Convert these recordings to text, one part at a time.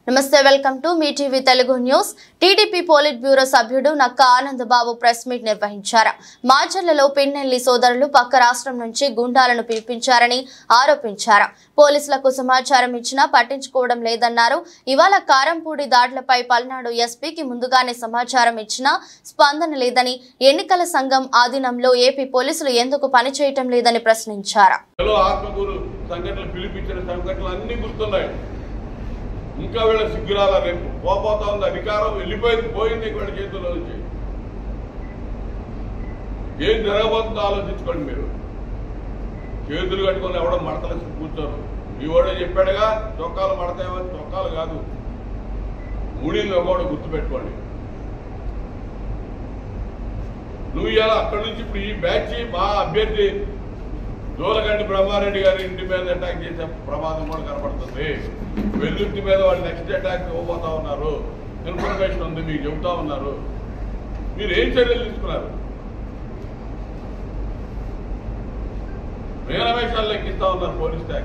నమస్తే welcome to Mee TV Telugu news TDP politburo సభ్యుడు నక్క ఆనంద్ బాబు press meet నిర్వహించారు మాచర్లలో పిన్నెల్లి సోదరులు పక్క రాష్ట్రం నుంచి గుండాలను పిలిపించారని ఆరోపించారు పోలీసులకు సమాచారం ఇచ్చినా పట్టించుకోవడం లేదన్నారు ఇవాళ కారంపూడి దాడులపై పల్నాడు ఎస్పీకి ముందుగానే సమాచారం ఇచ్చినా స్పందన లేదని ఎన్నికల సంఘం ఆధీనంలో ఏపీ పోలీసులు ఎందుకు పనిచేయటం లేదని ప్రశ్నించారు చలో ఆత్మకూరు సంఘటనలు పిలిపించిన సంఘటనలు అన్ని గుర్తున్నాయి ఇంకా వీళ్ళ సిగ్గురాల రేపు పోపోతా ఉంది అధికారం వెళ్ళిపోయింది పోయింది వీళ్ళ చేతుల్లో నుంచి ఏం జరగబోతుందో ఆలోచించుకోండి మీరు చేతులు కట్టుకొని ఎవడం మడతలేసి కూర్చోరు ఈ వాడే చెప్పాడుగా చొక్కాలు మడతాయమని చొక్కాలు కాదు మూడీలు కూడా గుర్తుపెట్టుకోండి నువ్వు ఇలా అక్కడి నుంచి ఇప్పుడు ఈ బ్యాచ్ మా అభ్యర్థి దూలగండి బ్రహ్మారెడ్డి గారి ఇంటి మీద అటాక్ చేసే ప్రమాదం కూడా కనబడుతుంది వెల్లుర్తి మీద వాళ్ళు నెక్స్ట్ అటాక్ ఇవ్వబోతా ఉన్నారు ఇన్ఫర్మేషన్ ఉంది మీకు చెబుతా ఉన్నారు మీరు ఏం చర్యలు తీసుకున్నారు మేనవేషాలు లెక్కిస్తా ఉన్నారు పోలీస్ శాఖ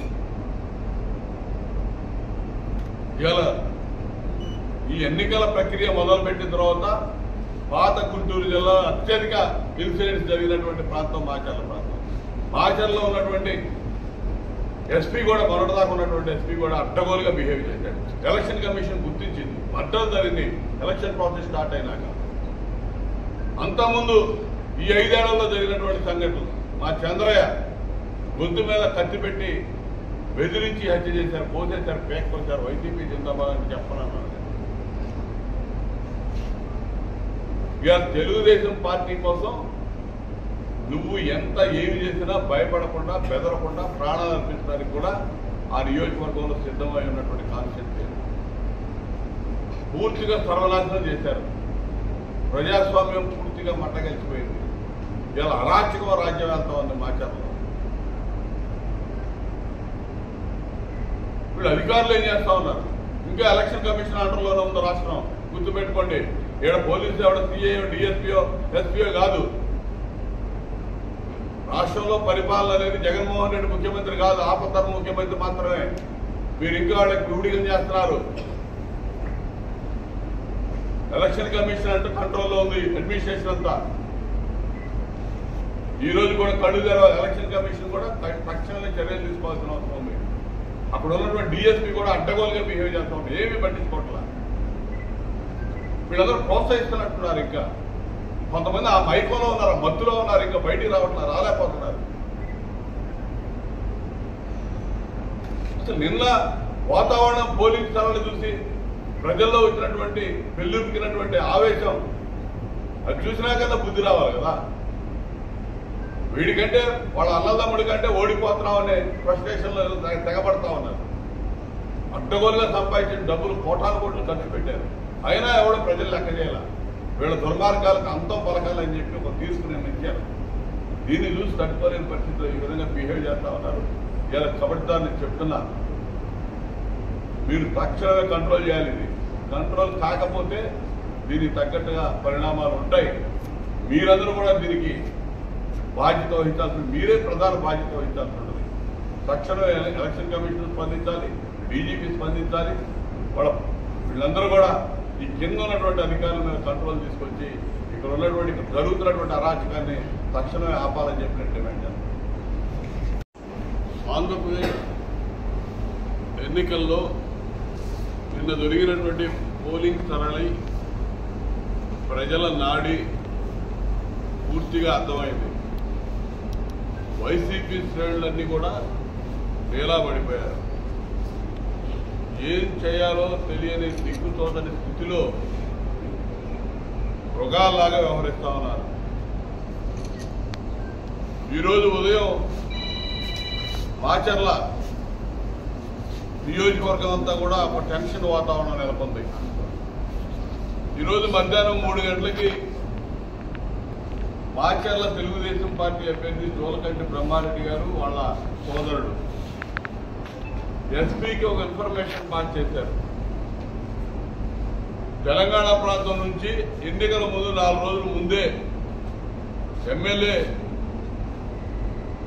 ఇవాళ ఈ ఎన్నికల ప్రక్రియ మొదలుపెట్టిన తర్వాత పాత గుంటూరు జిల్లా అత్యధిక ఇన్సిడెంట్స్ జరిగినటువంటి ప్రాంతం మాచర్ల ప్రాంతం మాచర్లో ఉన్నటువంటి ఎస్పీ కూడా మొన్నటిదాకా ఉన్నటువంటి ఎస్పీ కూడా అడ్డగోలుగా బిహేవ్ చేశాడు ఎలక్షన్ కమిషన్ గుర్తించింది మద్దతు జరిగింది ఎలక్షన్ ప్రాసెస్ స్టార్ట్ అయినాక అంతకుముందు ఈ ఐదేళ్లలో జరిగినటువంటి సంఘటనలు మా చంద్రయ్య గొంతు మీద కత్తి పెట్టి బెదిరించి హత్య చేశారు పోసేశారు పేక్కొచ్చారు వైసీపీ జిందాబాద్ అని చెప్పనన్నారు ఇక తెలుగుదేశం పార్టీ కోసం నువ్వు ఎంత ఏమి చేసినా భయపడకుండా బెదరకుండా ప్రాణాలు అర్పించడానికి కూడా ఆ నియోజకవర్గంలో సిద్ధమై ఉన్నటువంటి కాన్సెప్ట్ పూర్తిగా సర్వనాశనం చేశారు ప్రజాస్వామ్యం పూర్తిగా మట్టగలిచిపోయింది ఇలా అరాచకం రాజ్యం వెళ్తా ఉంది మాచర్లో వీళ్ళు అధికారులు ఏం చేస్తా ఉన్నారు ఇంకా ఎలక్షన్ కమిషన్ అండర్లోనే ఉంది రాష్ట్రం గుర్తుపెట్టుకోండి ఇక్కడ పోలీసు ఎవడ సిఐ డిఎస్పీఓ ఎస్పీఓ కాదు రాష్ట్రంలో పరిపాలన అనేది జగన్మోహన్ రెడ్డి ముఖ్యమంత్రి కాదు ఆపద్ధర్మ ముఖ్యమంత్రి మాత్రమే మీరు ఇంకా వాళ్ళకి విడిగం చేస్తున్నారు ఎలక్షన్ కమిషన్ అంటే కంట్రోల్లో ఉంది అడ్మినిస్ట్రేషన్ అంతా ఈ రోజు కూడా కళ్ళు తెరవాలి ఎలక్షన్ కమిషన్ కూడా త- తక్షణమే చర్యలు తీసుకోవాల్సిన అవసరం ఉంది అక్కడ ఉన్నటువంటి డిఎస్పీ కూడా అడ్డగోలుగా బిహేవ్ చేస్తా ఉంది ఏమీ పట్టించుకోవట్లా వీళ్ళందరూ ప్రోత్సహిస్తున్నట్టున్నారు ఇంకా కొంతమంది ఆ మైకంలో ఉన్నారు ఆ మత్తులో ఉన్నారు ఇంకా బయటికి రావట్లేదు రాలేకపోతున్నారు అసలు నిన్న వాతావరణం పోలింగ్ స్థలాన్ని చూసి ప్రజల్లో వచ్చినటువంటి పెళ్ళుకినటువంటి ఆవేశం అది చూసినా కదా బుద్ధి రావాలి కదా వీడికంటే వాళ్ళ అన్నదమ్ముడి కంటే ఓడిపోతున్నాం అనే ఫ్రస్ట్రేషన్లో తెగ- తెగబడతా ఉన్నారు అడ్డగోలుగా సంపాదించిన డబ్బులు కోటాను కోట్లు ఖర్చు పెట్టారు అయినా ఎవడో ప్రజలు లెక్క చేయాల వీళ్ళ దుర్మార్గాలకు అంతం పలకాలని చెప్పి ఒక తీర్పు నిర్ణయించారు దీన్ని చూసి తట్టుకోలేని పరిస్థితిలో ఈ విధంగా బిహేవ్ చేస్తా ఉన్నారు ఇలా కబడ్దాన్ని చెప్తున్నా మీరు తక్షణమే కంట్రోల్ చేయాలి ఇది కంట్రోల్ కాకపోతే దీనికి తగ్గట్టుగా పరిణామాలు ఉంటాయి మీరందరూ కూడా దీనికి బాధ్యత వహించాల్సి మీరే ప్రధాన బాధ్యత వహించాల్సి ఉంటుంది తక్షణమే ఎల- ఎలక్షన్ కమిషన్ స్పందించాలి డీజీపీ స్పందించాలి వాళ్ళ వీళ్ళందరూ కూడా ఈ కింద ఉన్నటువంటి అధికారుల మీద కంట్రోల్ తీసుకొచ్చి ఇక్కడ ఉన్నటువంటి ఇక్కడ జరుగుతున్నటువంటి అరాచకాన్ని తక్షణమే ఆపాలని చెప్పినట్టు డిమాండ్ చేస్తాం ఆంధ్రప్రదేశ్ ఎన్నికల్లో నిన్న జరిగినటువంటి పోలింగ్ సరళి ప్రజల నాడి పూర్తిగా అర్థమైంది వైసీపీ శ్రేణులన్నీ కూడా డేలా పడిపోయారు ఏం చేయాలో తెలియని దిక్కుతోదని స్థితిలో మృగాల్లాగా వ్యవహరిస్తా ఉన్నారు ఈరోజు ఉదయం మాచర్ల నియోజకవర్గం అంతా కూడా ఒక టెన్షన్ వాతావరణం నెలకొంది ఈరోజు మధ్యాహ్నం మూడు గంటలకి మాచర్ల తెలుగుదేశం పార్టీ అభ్యర్థి జోలకంటి బ్రహ్మారెడ్డి గారు వాళ్ళ సోదరుడు ఎస్పీకి ఒక ఇన్ఫర్మేషన్ పాస్ చేశారు తెలంగాణ ప్రాంతం నుంచి ఎన్నికల ముందు నాలుగు రోజుల ముందే ఎమ్మెల్యే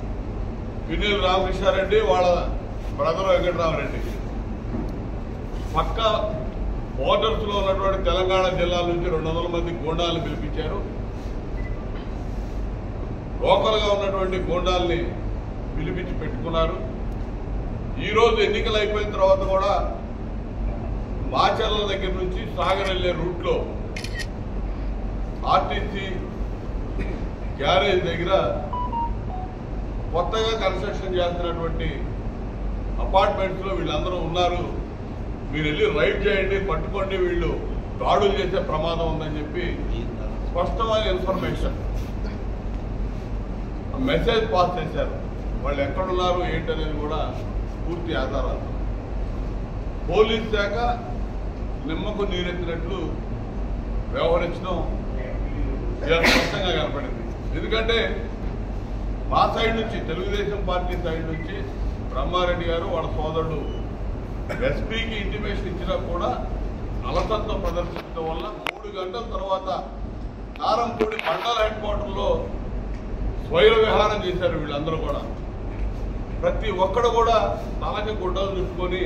పిన్నెల రామకృష్ణారెడ్డి వాళ్ళ బ్రదర్ వెంకటరామరెడ్డి పక్క బోర్డర్స్ లో ఉన్నటువంటి తెలంగాణ జిల్లాల నుంచి రెండు వందల మంది గూండాలను పిలిపించారు లోకల్ గా ఉన్నటువంటి గూండాల్ని పిలిపించి పెట్టుకున్నారు ఈ రోజు ఎన్నికలు అయిపోయిన తర్వాత కూడా మాచర్ల దగ్గర నుంచి సాగర్ వెళ్లే రూట్ లో ఆర్టీసీ గ్యారేజ్ దగ్గర కొత్తగా కన్స్ట్రక్షన్ చేస్తున్నటువంటి అపార్ట్మెంట్స్ లో వీళ్ళందరూ ఉన్నారు మీరు వెళ్ళి రైడ్ చేయండి పట్టుకోండి వీళ్ళు దాడులు చేసే ప్రమాదం ఉందని చెప్పి స్పష్టమైన ఇన్ఫర్మేషన్ మెసేజ్ పాస్ చేశారు వాళ్ళు ఎక్కడున్నారు ఏంటనేది కూడా పూర్తి ఆధారాలు పోలీస్ శాఖ నిమ్మకు నీరెత్తినట్లు వ్యవహరించడం ఇలా స్పష్టంగా కనపడింది ఎందుకంటే మా సైడ్ నుంచి తెలుగుదేశం పార్టీ సైడ్ నుంచి బ్రహ్మారెడ్డి గారు వాళ్ళ సోదరుడు ఎస్పీకి ఇంటిమేషన్ ఇచ్చినా కూడా అలసత్వం ప్రదర్శించడం వల్ల మూడు గంటల తర్వాత కారంపూడి మండల హెడ్ క్వార్టర్లో స్వైర విహారం చేశారు వీళ్ళందరూ కూడా ప్రతి ఒక్కడు కూడా తలకి గుడ్డలు చుట్టుకొని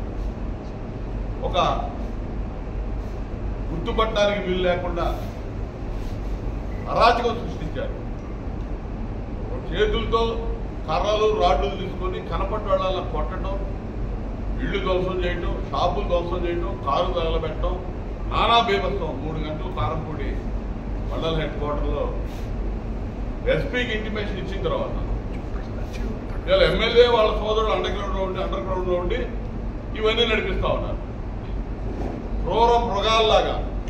ఒక గుర్తుపట్టడానికి వీలు లేకుండా అరాచకం సృష్టించారు చేతులతో కర్రలు రాడ్లు తీసుకొని కనపట్టు వాళ్ళ కొట్టడం ఇళ్ళు ధ్వంసం చేయటం షాపులు ధ్వంసం చేయటం కారు తగలబెట్టడం నానా బీభత్సం మూడు గంటలు కారంపూడి మండల హెడ్ క్వార్టర్లో ఎస్పీకి ఇంటిమేషన్ ఇచ్చిన తర్వాత ఇలా ఎమ్మెల్యే వాళ్ళ సోదరుడు అండర్ గ్రౌండ్ లో ఉండి అండర్ గ్రౌండ్ లో ఉండి ఇవన్నీ నడిపిస్తా ఉన్నారు క్రూర మృగాల్లాగా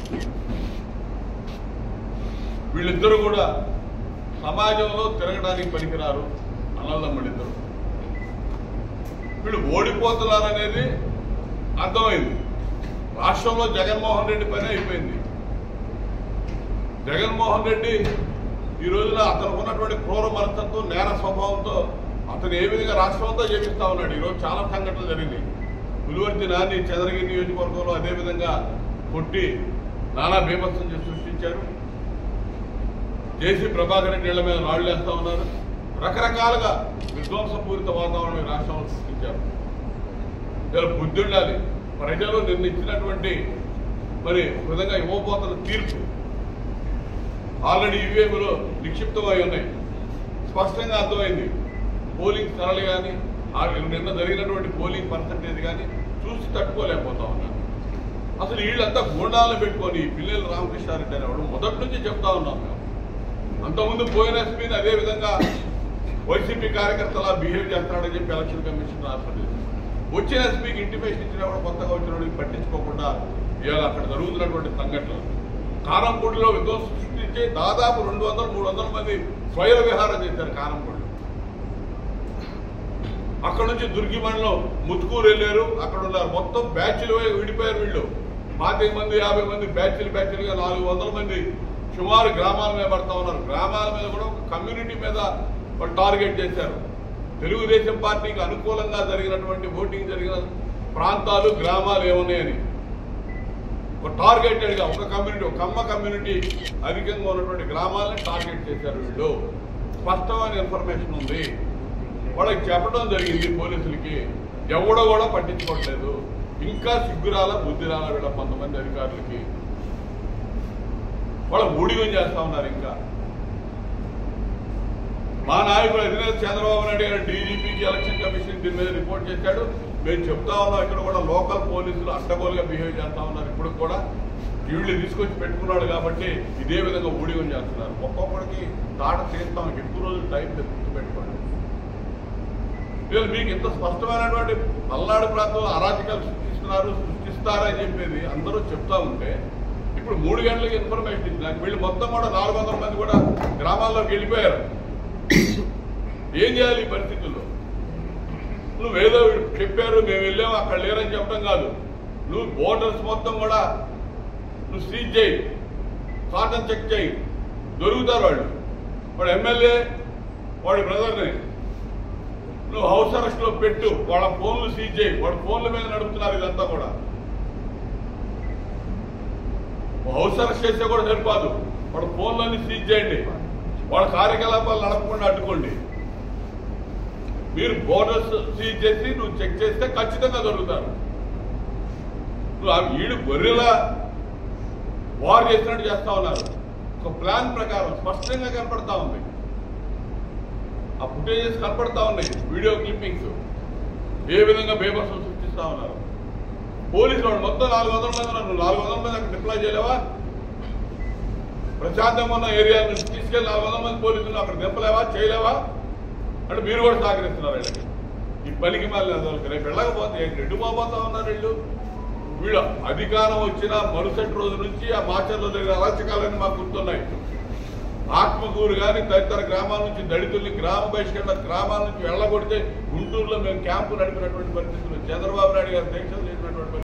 వీళ్ళిద్దరూ కూడా సమాజంలో తిరగడానికి పనికిరారు అన్నదమ్ముడిద్దరు వీళ్ళు ఓడిపోతున్నారనేది అర్థమైంది రాష్ట్రంలో జగన్మోహన్ రెడ్డి పని అయిపోయింది జగన్మోహన్ రెడ్డి ఈ రోజున అతను ఉన్నటువంటి క్రూర మనస్తత్వం నేర స్వభావంతో అతను ఏ విధంగా రాష్ట్రం అంతా చేపిస్తా ఉన్నాడు ఈరోజు చాలా సంఘటనలు జరిగినాయి పులివర్తి నాని చంద్రగిరి నియోజకవర్గంలో అదే విధంగా కొట్టి నానా బీభత్సం చేసి సృష్టించారు జేసీ ప్రభాకర్ రెడ్డి ఇళ్ల మీద రాళ్లు వేస్తా ఉన్నారు రకరకాలుగా విధ్వంసపూరిత వాతావరణం ఈ రాష్ట్రంలో సృష్టించారు ఇలా బుద్ధి ఉండాలి ప్రజలు నిర్ణయించినటువంటి మరి ఒక విధంగా ఇవ్వబోతున్న తీర్పు ఆల్రెడీ ఈవీఎంలో నిక్షిప్తమై ఉన్నాయి స్పష్టంగా అర్థమైంది పోలింగ్ సరళి కానీ నిన్న జరిగినటువంటి పోలింగ్ పర్సంటేజ్ కానీ చూసి తట్టుకోలేకపోతా ఉన్నారు అసలు వీళ్ళంతా గూండాలను పెట్టుకొని ఈ పిల్లలు రామకృష్ణారెడ్డి అనేవాడు మొదటి నుంచి చెప్తా ఉన్నాం మేము అంతకుముందు పోయిన ఎస్పీని అదే విధంగా వైసీపీ కార్యకర్తలా బిహేవ్ చేస్తాడని చెప్పి ఎలక్షన్ కమిషన్ రాష్ట్రం వచ్చిన ఎస్పీకి ఇంటిమేషన్ ఇచ్చినా కూడా కొత్తగా వచ్చిన వాడికి పట్టించుకోకుండా ఇవాళ అక్కడ జరుగుతున్నటువంటి సంఘటనలు కారంపూడిలో విధ్వంసం సృష్టించి దాదాపు రెండు వందల మూడు వందల మంది స్వయం విహారం చేశారు కారంపూడిలో అక్కడ నుంచి దుర్గి మండలం ముత్తుకూరు వెళ్ళారు అక్కడ ఉన్నారు మొత్తం బ్యాచ్లు విడిపోయారు వీళ్ళు పాతిక మంది యాభై మంది బ్యాచ్లు బ్యాచ్లుగా నాలుగు వందల మంది సుమారు గ్రామాల మీద పడతా ఉన్నారు గ్రామాల మీద కూడా ఒక కమ్యూనిటీ మీద వాళ్ళు టార్గెట్ చేశారు తెలుగుదేశం పార్టీకి అనుకూలంగా జరిగినటువంటి ఓటింగ్ జరిగిన ప్రాంతాలు గ్రామాలు ఏమున్నాయని ఒక టార్గెటెడ్ గా ఒక కమ్యూనిటీ ఒక కమ్మ కమ్యూనిటీ అధికంగా ఉన్నటువంటి గ్రామాలని టార్గెట్ చేశారు వీళ్ళు స్పష్టమైన ఇన్ఫర్మేషన్ ఉంది వాళ్ళకి చెప్పడం జరిగింది పోలీసులకి ఎవడో కూడా పట్టించుకోవట్లేదు ఇంకా సిగ్గురాల బుద్ధిరాల వీళ్ళ కొంతమంది అధికారులకి వాళ్ళ ఊడిగం చేస్తా ఉన్నారు ఇంకా మా నాయకుడు అధినేత చంద్రబాబు నాయుడు గారు డీజీపీకి ఎలక్షన్ కమిషన్ దీని మీద రిపోర్ట్ చేశాడు మేము చెప్తా ఉన్నాం ఇక్కడ కూడా లోకల్ పోలీసులు అడ్డగోలుగా బిహేవ్ చేస్తా ఉన్నారు ఇప్పుడు కూడా వీళ్ళు తీసుకొచ్చి పెట్టుకున్నాడు కాబట్టి ఇదే విధంగా ఊడిగం చేస్తున్నారు ఒక్కొక్కడికి తాట తీస్తాం ఎక్కువ రోజులు టైం గుర్తుపెట్టుకోండి వీళ్ళు మీకు ఇంత స్పష్టమైనటువంటి పల్నాడు ప్రాంతంలో అరాచకాలు సృష్టిస్తున్నారు సృష్టిస్తారని చెప్పేది అందరూ చెప్తా ఉంటే ఇప్పుడు మూడు గంటలకి ఇన్ఫర్మేషన్ ఇచ్చిన వీళ్ళు మొత్తం కూడా నాలుగు వందల మంది కూడా గ్రామాల్లోకి వెళ్ళిపోయారు ఏం చేయాలి ఈ పరిస్థితుల్లో నువ్వేదో చెప్పారు మేము వెళ్ళాము అక్కడ లేరని చెప్పడం కాదు నువ్వు బోర్డర్స్ మొత్తం కూడా నువ్వు సీజ్ చేయి కాటన్ చెక్ చేయి దొరుకుతారు వాళ్ళు వాడు ఎమ్మెల్యే వాడి బ్రదర్ని నువ్వు హౌస్ అరెస్ట్ లో పెట్టు వాళ్ళ ఫోన్లు సీజ్ చేయి వాడు ఫోన్ల మీద నడుపుతున్నారు ఇదంతా కూడా హౌస్ అరెస్ట్ చేస్తే కూడా సరిపోదు వాడు ఫోన్లన్నీ సీజ్ చేయండి వాళ్ళ కార్యకలాపాలు నడపకుండా అడ్డుకోండి మీరు బోర్డర్స్ సీజ్ చేసి నువ్వు చెక్ చేస్తే ఖచ్చితంగా దొరుకుతారు నువ్వు ఆ వీడు గొర్రెలా వారు చేసినట్టు చేస్తా ఉన్నారు ఒక ప్లాన్ ప్రకారం స్పష్టంగా కనపడతా ఉంది ఆ ఫుటేజెస్ కనపడతా ఉన్నాయి వీడియో క్లిప్పింగ్స్ ఏ విధంగా బేబసం సృష్టిస్తా ఉన్నారు పోలీసులు వాళ్ళు మొత్తం నాలుగు వందల మంది ఉన్నారు. నువ్వు నాలుగు వందల మంది అక్కడ డిప్లాయ్ చేయలేవా ప్రశాంతంగా ఉన్న ఏరియా నుంచి తీసుకెళ్ళి నాలుగు వందల మంది పోలీసులు అక్కడ దింపలేవా చేయలేవా అంటే మీరు కూడా సహకరిస్తున్నారు వీళ్ళకి ఈ పనికి మళ్ళీ అసలు రేపు వెళ్ళకపోతే ఏంటి? ఎటు పోబోతా ఉన్నారు వీళ్ళు వీళ్ళు అధికారం వచ్చిన మరుసటి రోజు నుంచి ఆ మాచర్లో జరిగిన అరాచకాలన్నీ మాకు గుర్తున్నాయి ఆత్మకూరు కానీ తదితర గ్రామాల నుంచి దళితుల్ని గ్రామ బహిష్కరణ గ్రామాల నుంచి వెళ్ళగొడితే గుంటూరులో మేము క్యాంపు నడిపినటువంటి పరిస్థితులు చంద్రబాబు నాయుడు గారు దీక్షలు చేసినటువంటి పరిస్థితులు